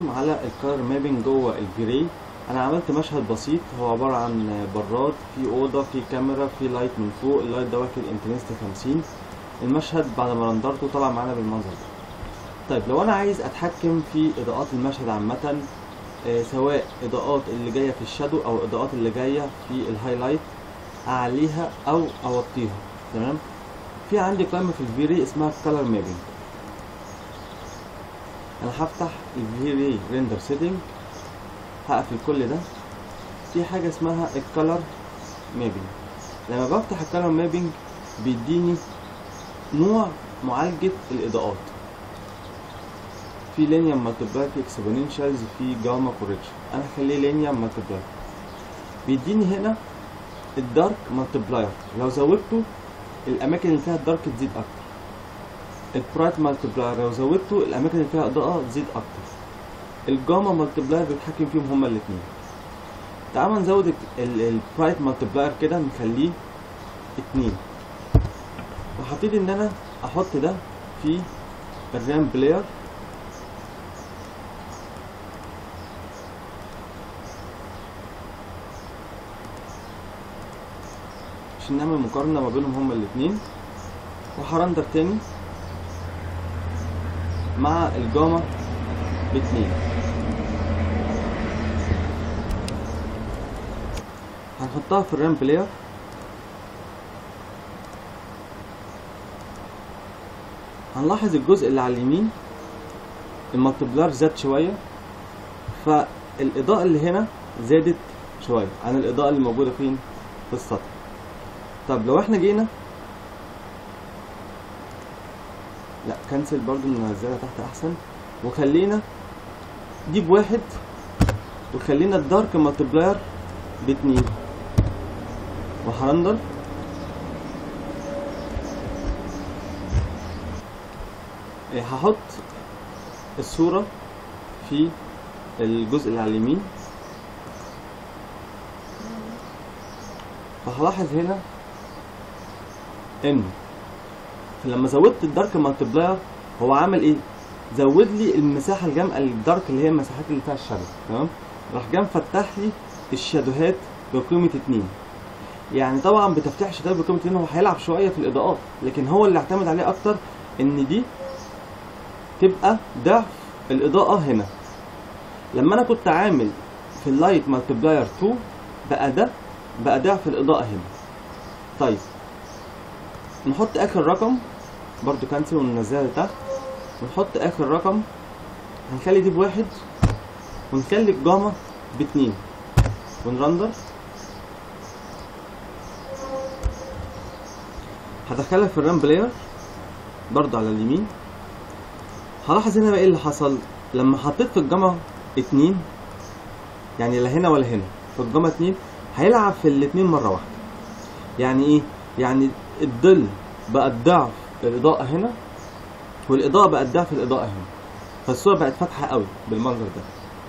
على الكار مابينج جوه الجراي انا عملت مشهد بسيط هو عباره عن براد في اوضه في كاميرا في لايت من فوق اللايت ده واخد انتنستي 50 المشهد بعد ما رندرته طلع معانا بالمنظر ده طيب لو انا عايز اتحكم في اضاءات المشهد عامه آه، سواء اضاءات اللي جايه في الشادو او اضاءات اللي جايه في الهايلايت اعليها او اوطيها تمام في عندي قائمه في الفيري اسمها كولر مابينج انا هفتح الفيري ريندر سيتنج هقفل كل ده في حاجه اسمها الكالر مابينج لما بفتح الكالر مابينج بيديني نوع معالجه الاضاءات في لينيا مالتبلاي في اكسبوننشالز في جاما كوريكشن انا هخليه لينيا مالتبلاي بيديني هنا الدارك مالتبلاير لو زودته الاماكن اللي فيها الدارك تزيد اكتر البرايت مالتبلاير لو زودته الاماكن اللي فيها اضاءه تزيد اكتر الجاما مالتبلاير بيتحكم فيهم هما الاثنين تعالوا نزود البرايت مالتبلاير كده نخليه اتنين وهبتدي ان انا احط ده في الرام بلاير عشان نعمل مقارنة ما بينهم هما الاتنين وهرندر تاني مع الجاما باتنين هنحطها في الرام بلاير هنلاحظ الجزء اللي على اليمين المالتبلار زاد شوية فالإضاءة اللي هنا زادت شوية عن الإضاءة اللي موجودة فين في السطح طب لو احنا جينا لا كنسل برضو ننزلها تحت احسن وخلينا دي بواحد وخلينا الدارك مالتبلاير باتنين وهرندر إيه، هحط الصورة في الجزء اللي على اليمين فهلاحظ هنا ان لما زودت الدارك مالتبلاير هو عمل ايه زود لي المساحه الجامقه للدارك اللي هي المساحات اللي فيها الشادو تمام راح جام فتح لي الشادوهات بقيمه 2 يعني طبعا بتفتح الشادوهات بقيمه 2 هو هيلعب شويه في الاضاءات لكن هو اللي اعتمد عليه اكتر ان دي تبقى ضعف الاضاءه هنا لما انا كنت عامل في اللايت مالتبلاير 2 بقى ده بقى ضعف الاضاءه هنا طيب نحط اخر رقم برضو كانسل وننزلها لتحت ونحط اخر رقم هنخلي دي بواحد ونخلي الجاما باتنين ونرندر هدخلها في الرام بلاير برضو على اليمين هلاحظ هنا بقى ايه اللي حصل لما حطيت في الجاما اتنين يعني لا هنا ولا هنا في الجاما اتنين هيلعب في الاتنين مرة واحدة يعني ايه يعني الظل بقى الضعف الإضاءة هنا والإضاءة بقت ضعف الإضاءة هنا فالصورة بقت فاتحة قوي بالمنظر ده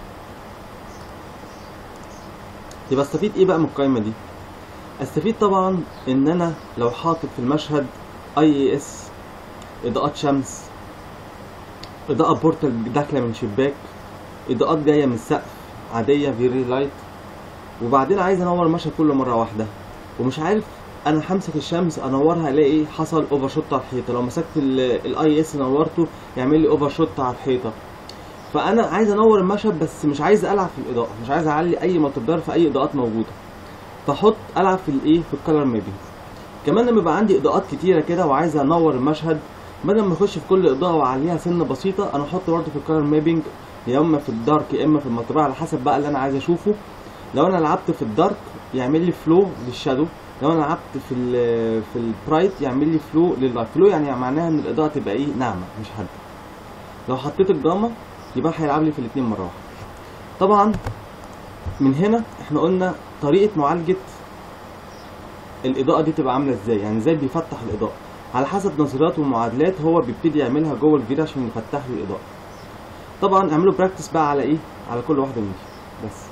يبقى استفيد ايه بقى من القايمة دي استفيد طبعا ان انا لو حاطط في المشهد اي اي اس اضاءات شمس اضاءة بورتال داخلة من شباك اضاءات جاية من السقف عادية فيري لايت وبعدين عايز انور المشهد كله مرة واحدة ومش عارف انا همسك الشمس انورها الاقي ايه حصل اوفر شوت على الحيطه لو مسكت الاي اس نورته يعمل لي اوفر شوت على الحيطه فانا عايز انور المشهد بس مش عايز العب في الاضاءه مش عايز اعلي اي مالتبلاير في اي اضاءات موجوده فاحط العب في الايه في الكالر مابينج كمان لما يبقى عندي اضاءات كتيره كده وعايز انور المشهد بدل ما اخش في كل اضاءه واعليها سنه بسيطه انا احط برده في الكالر مابينج يا اما في الدارك يا اما في المالتبلاير على حسب بقى اللي انا عايز اشوفه لو انا لعبت في الدارك يعمل لي فلو للشادو لو انا لعبت في ال في البرايت يعمل لي فلو لللايت فلو يعني معناها ان الاضاءه تبقى ايه ناعمه مش حاده لو حطيت الجاما يبقى هيلعب لي في الاثنين مره واحده طبعا من هنا احنا قلنا طريقه معالجه الاضاءه دي تبقى عامله ازاي يعني ازاي بيفتح الاضاءه على حسب نظريات ومعادلات هو بيبتدي يعملها جوه الفيديو عشان يفتح لي الاضاءه طبعا اعملوا براكتس بقى على ايه على كل واحده من دي بس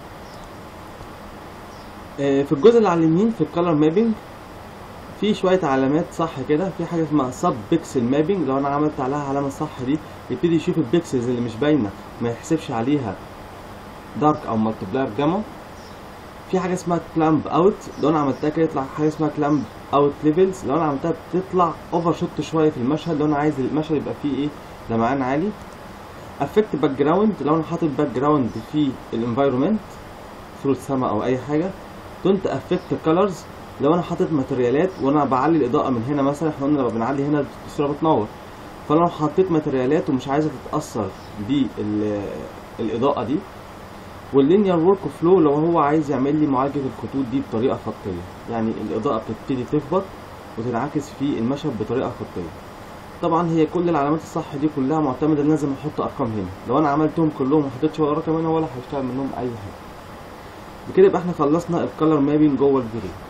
في الجزء اللي على اليمين في الكالر مابينج في شويه علامات صح كده في حاجه اسمها سب بيكسل مابينج لو انا عملت عليها علامه صح دي يبتدي يشوف البيكسلز اللي مش باينه ما يحسبش عليها دارك او مالتبلاير جاما في حاجه اسمها كلامب اوت لو انا عملتها كده يطلع حاجه اسمها كلامب اوت ليفلز لو انا عملتها بتطلع اوفر شوت شويه في المشهد لو انا عايز المشهد يبقى فيه ايه لمعان عالي افكت باك جراوند لو انا حاطط باك جراوند في الانفايرمنت صوره سما او اي حاجه دونت افكت كولرز لو انا حاطط ماتريالات وانا بعلي الاضاءه من هنا مثلا احنا قلنا لما بنعلي هنا الصوره بتنور فلو انا حطيت ماتريالات ومش عايزه تتاثر بالاضاءه دي واللينير ورك فلو لو هو عايز يعمل لي معالجه الخطوط دي بطريقه خطيه يعني الاضاءه بتبتدي تخبط وتنعكس في المشهد بطريقه خطيه طبعا هي كل العلامات الصح دي كلها معتمده ان لازم احط ارقام هنا لو انا عملتهم كلهم وما حطيتش ولا رقم هنا ولا هيشتغل منهم اي حاجه بكده يبقى احنا خلصنا الكالر مابينج جوه الجريد